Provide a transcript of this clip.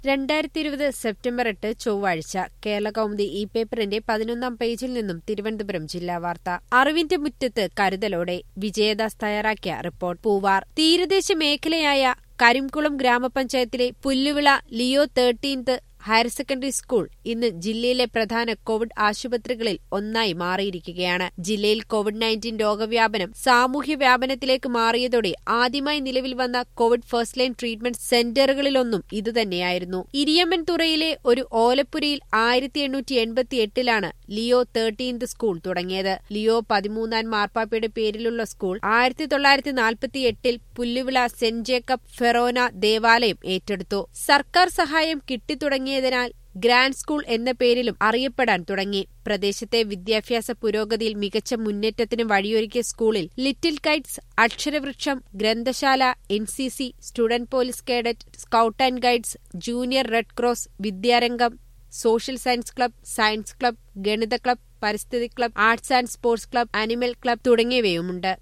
രണ്ടായിരത്തി ഇരുപത് സെപ്റ്റംബർ എട്ട് ചൊവ്വാഴ്ച കേരള കൗമുദി ഈ പേപ്പറിന്റെ പതിനൊന്നാം പേജിൽ നിന്നും തിരുവനന്തപുരം ജില്ലാ വാർത്ത അറിവിന്റെ മുറ്റത്ത് കരുതലോടെ വിജയദാസ് തയ്യാറാക്കിയ റിപ്പോർട്ട് പൂവാർ തീരദേശ മേഖലയായ കരിംകുളം ഗ്രാമപഞ്ചായത്തിലെ Pulluvila Leo thirteenth higher secondary school ഇന്ന് ജില്ലയിലെ പ്രധാന കോവിഡ് ആശുപത്രികളിൽ ഒന്നായി മാറിയിരിക്കുകയാണ് ജില്ലയിൽ കോവിഡ് നയൻറ്റീൻ രോഗവ്യാപനം സാമൂഹ്യ വ്യാപനത്തിലേക്ക് മാറിയതോടെ ആദ്യമായി നിലവിൽ വന്ന കോവിഡ് ഫസ്റ്റ് ലൈൻ ട്രീറ്റ്മെന്റ് സെന്ററുകളിലൊന്നും ഇതുതന്നെയായിരുന്നു ഇരിയമ്മൻ തുറയിലെ ഒരു ഓലപ്പുരയിൽ ആയിരത്തി എണ്ണൂറ്റി എൺപത്തി എട്ടിലാണ് ലിയോ തേർട്ടീൻത് സ്കൂൾ തുടങ്ങിയത് ലിയോ പതിമൂന്നാം മാർപ്പാപ്പയുടെ പേരിലുള്ള സ്കൂൾ ആയിരത്തി തൊള്ളായിരത്തി നാൽപ്പത്തി എട്ടിൽ പുല്ലുവിള സെന്റ് ജേക്കബ് ഫെറോന ദേവാലയം ഏറ്റെടുത്തു സർക്കാർ സഹായം കിട്ടിത്തുടങ്ങിയതിനാൽ ഗ്രാൻഡ് സ്കൂൾ എന്ന പേരിലും അറിയപ്പെടാൻ തുടങ്ങി പ്രദേശത്തെ വിദ്യാഭ്യാസ പുരോഗതിയിൽ മികച്ച മുന്നേറ്റത്തിന് വഴിയൊരുക്കിയ സ്കൂളിൽ ലിറ്റിൽ കൈറ്റ്സ് അക്ഷരവൃക്ഷം ഗ്രന്ഥശാല N C C student police cadet scout and guides junior red cross Vidyarangam social science club science club ഗണിത ക്ലബ് പരിസ്ഥിതി club arts and sports club animal club തുടങ്ങിയവയുമുണ്ട്